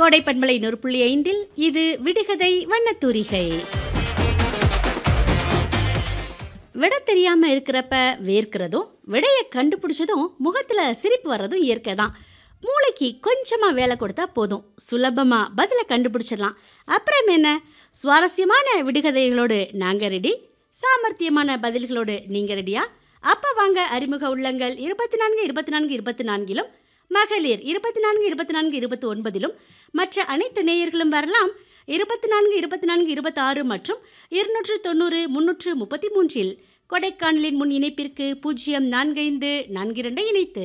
கோடை பண்பலை நூறு புள்ளி ஐந்தில் இது விடுகதை வண்ணத்தூரிகை விட தெரியாம இருக்கிறப்ப வேர்க்கிறதும் விடைய கண்டுபிடிச்சதும் முகத்துல சிரிப்பு வர்றதும் இயற்கை தான் மூளைக்கு கொஞ்சமா வேலை கொடுத்தா போதும் சுலபமா பதிலை கண்டுபிடிச்சிடலாம் அப்புறம் என்ன சுவாரஸ்யமான விடுகதைகளோடு நாங்க ரெடி சாமர்த்தியமான பதில்களோடு நீங்க ரெடியா அப்ப வாங்க அறிமுக உள்ளங்கள் இருபத்தி நான்கு இருபத்தி நான்கு இருபத்தி நான்கிலும் மகளிர் இருபத்தி நான்கு இருபத்தி நான்கு இருபத்தி ஒன்பதிலும் மற்ற அனைத்து நேயர்களும் வரலாம் இருபத்தி நான்கு இருபத்தி நான்கு இருபத்தாறு மற்றும் இருநூற்று தொண்ணூறு முன்னூற்று முப்பத்தி மூன்றில் கொடைக்கானலின் முன் இணைப்பிற்கு பூஜ்ஜியம் நான்கைந்து நான்கு இரண்டை இணைத்து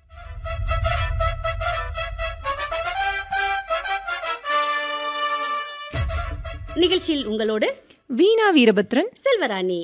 நிகழ்ச்சியில் உங்களோடு வீணா வீரபத்ரன் செல்வராணி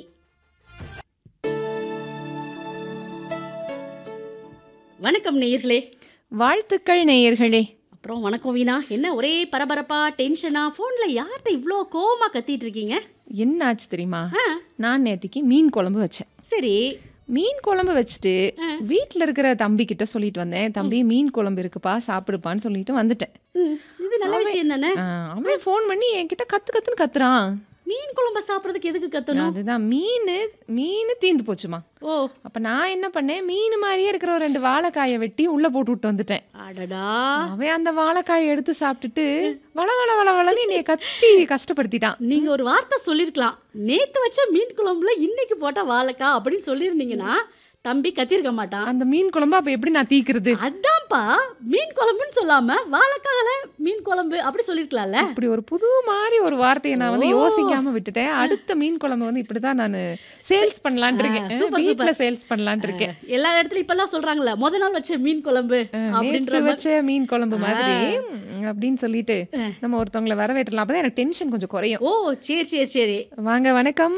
வணக்கம் நேயர்களே வாழ்த்துக்கள் நேயர்களே அப்புறம் வணக்கம் வீணா என்ன ஒரே பரபரப்பா டென்ஷனா ஃபோன்ல யார்கிட்ட இவ்வளோ கோவமா கத்திட்டு இருக்கீங்க என்ன ஆச்சு தெரியுமா ஆ நான் நேத்திக்கு மீன் குழம்பு வச்சேன் சரி மீன் குழம்பு வச்சுட்டு வீட்டில் இருக்கிற தம்பி கிட்ட சொல்லிட்டு வந்தேன் தம்பி மீன் குழம்பு இருக்குப்பா சாப்பிடுப்பான்னு சொல்லிட்டு வந்துட்டேன் ம், இது நல்ல விஷயம் தானே ஆ, அவன் ஃபோன் பண்ணி என்கிட்ட கத்து கத்துன்னு கத்துறான் மீன் குழம்ப சாப்பிட்றதுக்கு எதுக்கு கத்தணும் அதுதான் மீன் மீன் தீந்து போச்சுமா ஓ அப்ப நான் என்ன பண்ணேன் மீன் மாதிரியே இருக்கிற ஒரு ரெண்டு வாழைக்காயை வெட்டி உள்ள போட்டு விட்டு வந்துட்டேன் அடடா அவன் அந்த வாழைக்காயை எடுத்து சாப்பிட்டுட்டு வள வள வள வளன்னு என்னைய கத்தி கஷ்டப்படுத்திட்டான் நீங்க ஒரு வார்த்தை சொல்லிருக்கலாம் நேத்து வச்ச மீன் குழம்புல இன்னைக்கு போட்ட வாழைக்கா அப்படின்னு சொல்லியிருந்தீங்கன்னா தம்பி கத்திருக்க மாட்டான் அந்த மீன் குழம்பு அப்ப எப்படி நான் தீக்கிறது அதான்ப்பா மீன் குழம்புன்னு சொல்லாம வாழைக்கால மீன் குழம்பு அப்படி சொல்லிருக்கலாம்ல இப்படி ஒரு புது மாதிரி ஒரு வார்த்தையை நான் வந்து யோசிக்காம விட்டுட்டேன் அடுத்த மீன் குழம்பு வந்து இப்படிதான் நான் சேல்ஸ் பண்ணலாம்னு இருக்கேன் ஆ, சூப்பர், வீட்ல சேல்ஸ் பண்ணலாம்னு இருக்கேன் எல்லா இடத்துலயும் இப்பெல்லாம் சொல்றாங்கல்ல முத நாள் வச்ச மீன் குழம்பு அப்படின்ற நேத்து மாதிரி வச்ச மீன் குழம்பு மாதிரி ம், அப்படின்னு சொல்லிட்டு நம்ம ஒருத்தவங்கள வரவேற்றலாம் அப்பதான் எனக்கு டென்ஷன் கொஞ்சம் குறையும் ஓ சரி சரி சரி வாங்க வணக்கம்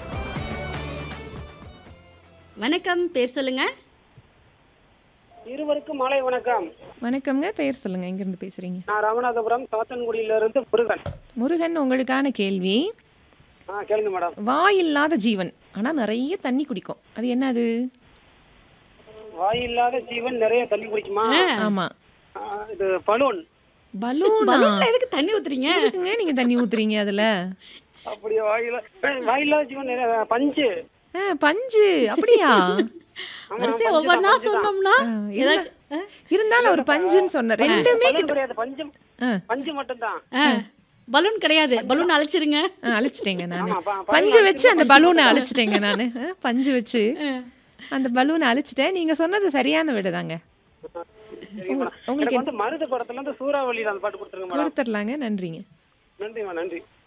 வணக்கம் பேர் சொல்லுங்க இருவருக்கும் மாலை வணக்கம் வணக்கம்ங்க பெயர் சொல்லுங்க எங்க இருந்து பேசுறீங்க நான் ராமநாதபுரம் சாத்தன்குடியிலிருந்து முருகன் முருகன் உங்களுக்கான கேள்வி ஆ கேளுங்க மேடம் வாய் இல்லாத ஜீவன் ஆனா நிறைய தண்ணி குடிக்கும் அது என்னது வாயில்லாத ஜீவன் நிறைய தண்ணி குடிக்குமா ஆமா ஆ, இது பலூன் பலூனா பலூன்ல எதுக்கு தண்ணி ஊத்துறீங்க எதுக்குங்க நீங்க தண்ணி ஊத்துறீங்க அதுல அப்படியே வாயில ஏய், வாயில்லாத ஜீவன் நிறைய பஞ்சு ஆ, பஞ்சு அப்படியா வரிசையா ஒவ்வொன்னா சொன்னோம்னா ஏதாவது- ஆ? இருந்தாலும் ஒரு பஞ்சுன்னு சொன்ன ரெண்டுமே பலூன் கிடையாது பஞ்சு ஆ. பஞ்சு மட்டும்தான் ஆ, பலூன் கிடையாது பலூன் அழைச்சிருங்க ஆ, அழைச்சிட்டேங்க நானு ஆமா, ப- பஞ்சு வச்சு அந்த பலூனை அழைச்சிட்டேங்க நானு ஆ, பஞ்சு வச்சு அந்த பலூனை அழைச்சிட்டேன் நீங்க சொன்னது சரியான விடுதாங்க சரிங்க மேடம். உங்களுக்கு எனக்கு வந்து மருது படத்துல இருந்து சூறாவளியில அந்த பாட்டு கொடுத்துருங்க மேடம் கொடுத்துடலாங்க நன்றிங்க நன்றிம்மா நன்றி